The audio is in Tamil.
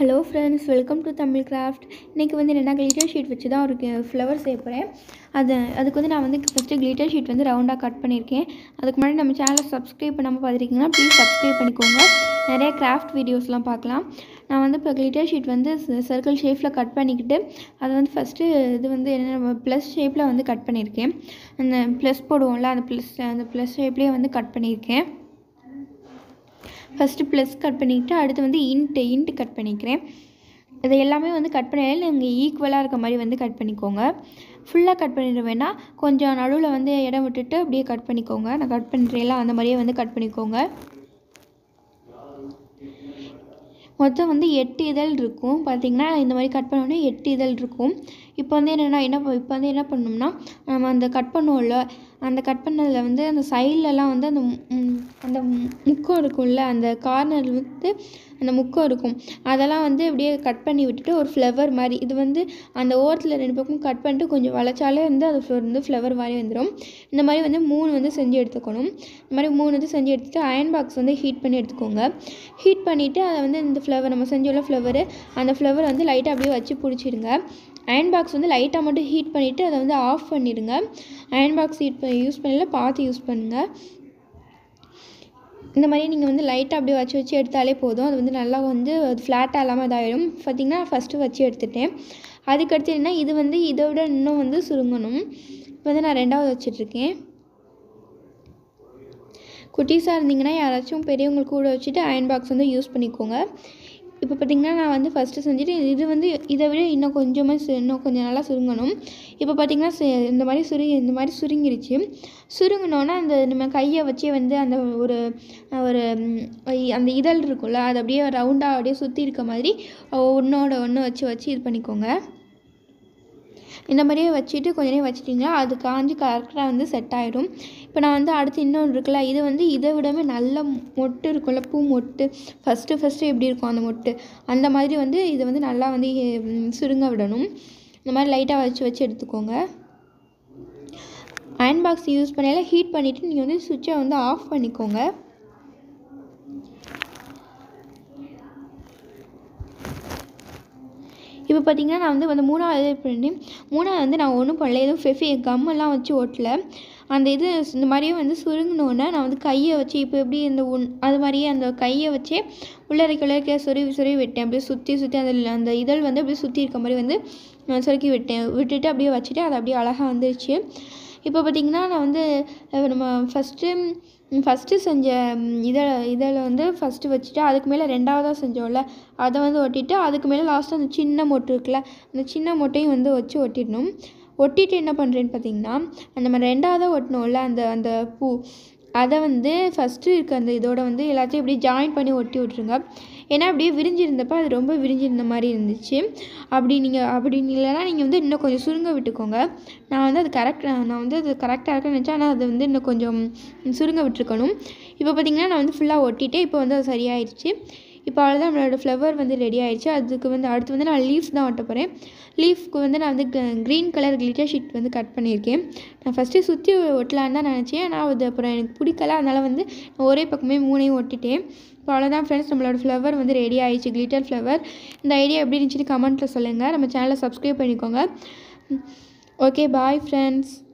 hello friends welcome to Tamil craft இன்றைக்கி வந்து என்னென்னா கிளிட்டர் ஷீட் வச்சு தான் ஒரு ஃப்ளவர் செய்ய போகிறேன் அது அதுக்கு வந்து நான் வந்து ஃபஸ்ட்டு கிளிட்டர் ஷீட் வந்து ரவுண்டாக கட் பண்ணியிருக்கேன் அதுக்கு முன்னாடி நம்ம சேனலை சப்ஸ்கிரைப் பண்ணாமல் பார்த்துருக்கீங்கன்னா ப்ளீஸ் சப்ஸ்கிரைப் பண்ணிக்கோங்க நிறைய கிராஃப்ட் வீடியோஸ்லாம் பார்க்கலாம் நான் வந்து இப்போ கிளிட்டர் ஷீட் வந்து சர்க்கிள் ஷேப்பில் கட் பண்ணிக்கிட்டு அதை வந்து ஃபஸ்ட்டு இது வந்து என்ன ப்ளஸ் ஷேப்பில் வந்து கட் பண்ணியிருக்கேன் அந்த ப்ளஸ் போடுவோம்ல அந்த ப்ளஸ் அந்த ப்ளஸ் ஷேப்லேயே வந்து கட் பண்ணியிருக்கேன் ஃபஸ்ட்டு ப்ளஸ் கட் பண்ணிக்கிட்டு அடுத்து வந்து இன்ட்டு இன்ட்டு கட் பண்ணிக்கிறேன் இது எல்லாமே வந்து கட் பண்ணையில் நீங்கள் ஈக்குவலாக இருக்க மாதிரி வந்து கட் பண்ணிக்கோங்க ஃபுல்லாக கட் பண்ணிட வேணாம் கொஞ்சம் நடுவில் வந்து இடம் விட்டுட்டு அப்படியே கட் பண்ணிக்கோங்க நான் கட் பண்ணுறேலாம் அந்த மாதிரியே வந்து கட் பண்ணிக்கோங்க மொத்தம் வந்து எட்டு இதழ் இருக்கும் பார்த்தீங்கன்னா இந்த மாதிரி கட் பண்ணோடனே எட்டு இதழ் இருக்கும் இப்போ வந்து என்னென்னா என்ன ப- இப்போ வந்து என்ன பண்ணோம்னா நம்ம அந்த கட் பண்ணுவோம்ல அந்த கட் பண்ணதில் வந்து அந்த சைட்லலாம் வந்து அந்த ம், அந்த முக்கம் இருக்கும்ல அந்த கார்னர் வந்து அந்த முக்கம் இருக்கும் அதெல்லாம் வந்து அப்படியே கட் பண்ணி விட்டுட்டு ஒரு ஃப்ளவர் மாதிரி இது வந்து அந்த ஓரத்தில் ரெண்டு பக்கமும் கட் பண்ணிட்டு கொஞ்சம் வளைச்சாலே வந்து அது ஃப்ள- வந்து ஃப்ளவர் மாதிரி வந்துடும் இந்த மாதிரி வந்து மூணு வந்து செஞ்சு எடுத்துக்கணும் இந்த மாதிரி மூணு இது செஞ்சு எடுத்துட்டு அயன் பாக்ஸ் வந்து ஹீட் பண்ணி எடுத்துக்கோங்க ஹீட் பண்ணிவிட்டு அதை வந்து இந்த ஃப்ளவர் நம்ம செஞ்சோம்ல ஃப்ளவர் அந்த ஃப்ளவர் வந்து லைட்டாக அப்படியே வச்சு பிடிச்சிடுங்க அயன் பாக்ஸ் வந்து லைட்டாக மட்டும் ஹீட் பண்ணிவிட்டு அதை வந்து ஆஃப் பண்ணிடுங்க அயன் பாக்ஸ் ஹீட் பண்ணி யூஸ் பண்ணல பார்த்து யூஸ் பண்ணுங்கள் இந்த மாதிரி நீங்கள் வந்து லைட்டாக அப்படியே வச்சு வச்சு எடுத்தாலே போதும் அது வந்து நல்லா வந்து அது ஃப்ளாட்டாக இல்லாமல் இதாகிடும் பார்த்திங்கன்னா ஃபஸ்ட்டு வச்சு எடுத்துட்டேன் அதுக்கடுத்து என்ன இது வந்து இதை விட இன்னும் வந்து சுருங்கணும் இப்போ வந்து நான் ரெண்டாவது வச்சிட்ருக்கேன் குட்டீஸாக இருந்தீங்கன்னா யாராச்சும் பெரியவங்களுக்கு கூட வச்சுட்டு அயன் பாக்ஸ் வந்து யூஸ் பண்ணிக்கோங்க இப்போ பார்த்தீங்கன்னா நான் வந்து ஃபஸ்ட்டு செஞ்சுட்டு இது வந்து இதை விட இன்னும் கொஞ்சமாக சு இன்னும் கொஞ்சம் நல்லா சுருங்கணும் இப்போ பார்த்தீங்கன்னா சு- இந்த மாதிரி சுரு இந்த மாதிரி சுருங்கிருச்சு சுருங்கினோன்னா அந்த நம்ம கையை வச்சே வந்து அந்த ஒரு ஒரு ம், ஐ- அந்த இதழ் இருக்கும்ல அது அப்படியே ரவுண்டாக அப்படியே சுற்றி இருக்க மாதிரி ஒன்றோட ஒன்று வச்சு வச்சு இது பண்ணிக்கோங்க இந்த மாதிரியே வச்சுட்டு கொஞ்ச நேரம் வச்சிட்டிங்களா அது காஞ்சி கரெக்டாக வந்து செட் ஆகிடும் இப்போ நான் வந்து அடுத்து இன்னொன்று இருக்குல்ல இது வந்து இதை விடவே நல்ல மொட்டு இருக்கும்ல பூ மொட்டு ஃபஸ்ட்டு ஃபஸ்ட்டு எப்படி இருக்கும் அந்த மொட்டு அந்த மாதிரி வந்து இதை வந்து நல்லா வந்து ம், சுருங்க விடணும் இந்த மாதிரி லைட்டாக வச்சு வச்சு எடுத்துக்கோங்க அயன் பாக்ஸ் யூஸ் பண்ணையில ஹீட் பண்ணிவிட்டு நீங்கள் வந்து சுவிட்சை வந்து ஆஃப் பண்ணிக்கோங்க இப்போ பார்த்தீங்கன்னா நான் வந்து அந்த மூணாவது இது பண்ணி மூணாவது வந்து நான் ஒன்றும் பண்ணல எதுவும் ஃபெஃபி கம்மெல்லாம் வச்சு ஓட்டல அந்த இது இந்த மாதிரியே வந்து சுருங்கினோன்னே நான் வந்து கையை வச்சு இப்போ எப்படி இந்த உன் அது மாதிரியே அந்த கையை வச்சே உள்ளரைக்க உள்ளரைக்க சொருவி சொருவி விட்டேன் அப்படியே சுற்றி சுற்றி அந்த அந்த இதழ் வந்து அப்படியே சுற்றி இருக்க மாதிரி வந்து நான் சொருக்கி விட்டேன் விட்டுட்டு அப்படியே வச்சுட்டு அது அப்படியே அழகாக வந்துருச்சு இப்போ பார்த்தீங்கன்னா நான் வந்து அஹ், நம்ம ஃபஸ்ட்டு ஃபஸ்ட்டு செஞ்ச இதை இதில் வந்து ஃபஸ்ட்டு வச்சுட்டு அதுக்கு மேலே ரெண்டாவதாக செஞ்சோம்ல அதை வந்து ஒட்டிட்டு அதுக்கு மேலே லாஸ்ட்டாக அந்த சின்ன மொட்டு இருக்குல்ல அந்த சின்ன மொட்டையும் வந்து வச்சு ஒட்டிடணும் ஒட்டிட்டு என்ன பண்ணுறேன்னு பார்த்தீங்கன்னா அந்த நம்ம ரெண்டாவதாக ஒட்டினோம்ல அந்த அந்த பூ அதை வந்து ஃபஸ்ட்டு இருக்க அந்த இதோட வந்து எல்லாத்தையும் இப்படி ஜாயின் பண்ணி ஒட்டி விட்ருங்க ஏன்னா அப்படியே விரிஞ்சிருந்தப்போ அது ரொம்ப விரிஞ்சிருந்த மாதிரி இருந்துச்சு அப்படி நீங்கள் அப்படி இல்லைன்னா நீங்கள் வந்து இன்னும் கொஞ்சம் சுருங்க விட்டுக்கோங்க நான் வந்து அது கரெக்ட் நான் வந்து அது கரெக்டாக இருக்குன்னு நினச்சேன் ஆனால் அது வந்து இன்னும் கொஞ்சம் சுருங்க விட்டுருக்கணும் இப்போ பார்த்தீங்கன்னா நான் வந்து ஃபுல்லாக ஒட்டிட்டேன் இப்போ வந்து அது சரியாயிடுச்சு இப்போ அவ்வளோதான் நம்மளோட ஃப்ளவர் வந்து ரெடி ஆயிடுச்சு அதுக்கு வந்து அடுத்து வந்து நான் லீவ்ஸ் தான் ஒட்ட போகிறேன் லீஃப்க்கு வந்து நான் வந்து க்ரீன் கலர் கிளிட்டர் ஷீட் வந்து கட் பண்ணியிருக்கேன் நான் ஃபஸ்ட்டு சுற்றி ஒட்டலான்னு தான் நினச்சேன் ஆனால் அது அப்புறம் எனக்கு பிடிக்கல அதனால் வந்து நான் ஒரே பக்கமே மூணையும் ஒட்டிட்டேன் இப்போ அவ்வளோதான் ஃப்ரெண்ட்ஸ் நம்மளோட ஃப்ளவர் வந்து ரெடி ஆயிடுச்சு கிளிட்டர் ஃப்ளவர் இந்த ஐடியா எப்படி இருந்துச்சுன்னு கமெண்ட்டில் சொல்லுங்கள் நம்ம சேனலை சப்ஸ்கிரைப் பண்ணிக்கோங்க ஓகே பாய் ஃப்ரெண்ட்ஸ்